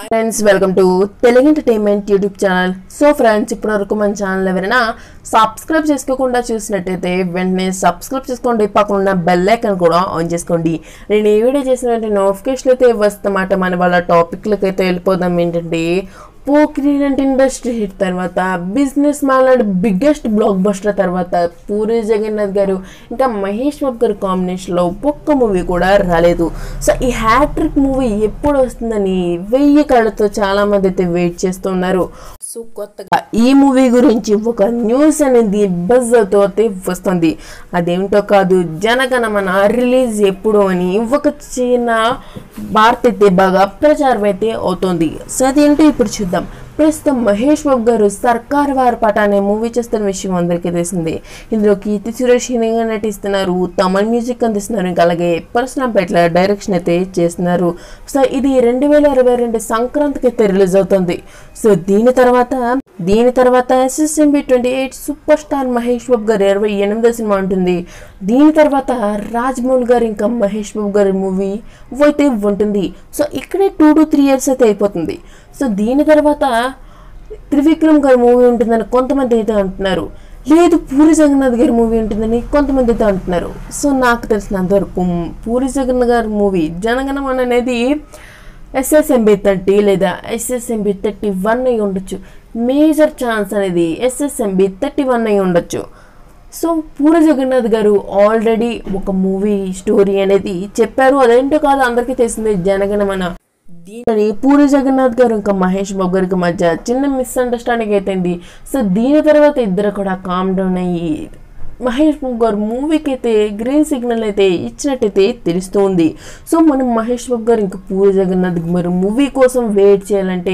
friends welcome to Telugu entertainment YouTube channel so friends ఇప్పటి వరకు మన ఛానల్ ఎవరైనా సబ్స్క్రైబ్ చేసుకోకుండా చూసినట్టయితే వెంటనే సబ్స్క్రైబ్ చేసుకోండి పక్కన ఉన్న బెల్ ఐకాన్ కూడా ఆన్ చేసుకోండి నేను ఏ వీడియో చేసిన వెంటనే నోటిఫికేషన్ అయితే వస్తామాట మన వాళ్ళ టాపిక్లకి అయితే వెళ్ళిపోదాం ఏంటంటే పోక్రీనెంట్ ఇండస్ట్రీ హిట్ తర్వాత business man and biggest blockbuster తర్వాత పూరి జగన్నాథ్ గారు ఇంకా మహేష్ బాబు గారి కాంబినేషన్లో ఒక్క మూవీ కూడా రాలేదు సో ఈ హ్యాట్రిక్ మూవీ ఎప్పుడు వస్తుందని వెయ్యి కళ్ళతో చాలా మంది అయితే వెయిట్ చేస్తున్నారు సో కొత్తగా ఈ మూవీ గురించి ఒక న్యూస్ అనేది బజ్ తో అయితే వస్తుంది అదేమిటో కాదు జనగణమన రిలీజ్ ఎప్పుడు అని ఒక చిన్న వార్త అయితే బాగా ప్రచారం అయితే అవుతుంది సో అదేంటో ఇప్పుడు చూద్దాం ప్రస్తుతం మహేష్ బాబు గారు సర్కార్ వారి పాట అనే మూవీ చేస్తున్న విషయం అందరికీ తెలిసింది ఇందులో కీర్తి సురేష్ హీరోగా నటిస్తున్నారు తమిళ మ్యూజిక్ అందిస్తున్నారు ఇంకా అలాగే పర్సనల్ డైరెక్షన్ అయితే చేస్తున్నారు సో ఇది రెండు వేల ఇరవై రెండు సంక్రాంతికి అయితే రిలీజ్ అవుతుంది సో దీని తర్వాత దీని తర్వాత SSMB twenty eight super star Mahesh Babu గారు ఇరవై ఎనిమిదో సినిమా ఉంటుంది దీని తర్వాత రాజ్మౌళి గారు ఇంకా మహేష్ బాబు గారి మూవీ అయితే ఉంటుంది సో ఇక్కడే టూ టు త్రీ ఇయర్స్ అయితే అయిపోతుంది సో దీని తర్వాత త్రివిక్రమ్ గారి మూవీ ఉంటుందని కొంతమంది అయితే అంటున్నారు లేదు పూరి జగన్నాథ్ గారి మూవీ ఉంటుందని కొంతమంది అయితే అంటున్నారు సో నాకు తెలిసినంతవరకు పూరి జగన్నాథ్ గారి మూవీ జనగణమన అనేది ఎస్ఎస్ఎంబి థర్టీ లేదా ఎస్ఎస్ఎంబి థర్టీ వన్ అయి ఉండొచ్చు మేజర్ ఛాన్స్ అనేది ఎస్ఎస్ఎంబి థర్టీ వన్ అయి ఉండొచ్చు సో పూరి జగన్నాథ్ గారు ఆల్రెడీ ఒక మూవీ స్టోరీ అనేది చెప్పారు అదేంటో కాదు అందరికీ తెలిసిందే జనగణమన దీనిని పూరి జగన్నాథ్ గారు ఇంకా మహేష్ బాబు గారికి మధ్య చిన్న మిస్అండర్స్టాండింగ్ అయిపోయింది సో దీని తర్వాత ఇద్దరు కూడా కామ్ డౌన్ అయ్యి మహేష్ బాబు గారు మూవీకి అయితే గ్రీన్ సిగ్నల్ అయితే ఇచ్చినట్టయితే తెలుస్తుంది సో మనం మహేష్ బాబు గారు ఇంకా పూరి జగన్నాథ్ మరి మూవీ కోసం వెయిట్ చేయాలంటే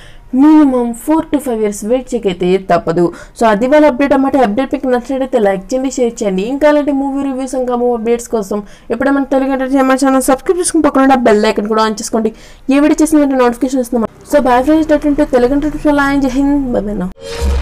minimum four to five years wait చేయకైతే తప్పదు సో అది వాళ్ళ అప్డేట్ అన్నమాట అప్డేట్ మీకు నచ్చినట్టయితే లైక్ చేయండి షేర్ చేయండి ఇంకా అలాంటి మూవీ రివ్యూస్ ఇంకా మూవీ అప్డేట్స్ కోసం ఎప్పుడైనా తెలుగు ఎంటర్టైన్మెంట్ ఛానల్ సబ్స్క్రైబ్ చేసుకుని పక్కన బెల్ ఐకన్ కూడా ఆన్ చేసుకోండి ఏ వీడియో చేసిన నోటిఫికేషన్ వస్తుంది so bye friends Telugu entertainment Jai Hind by by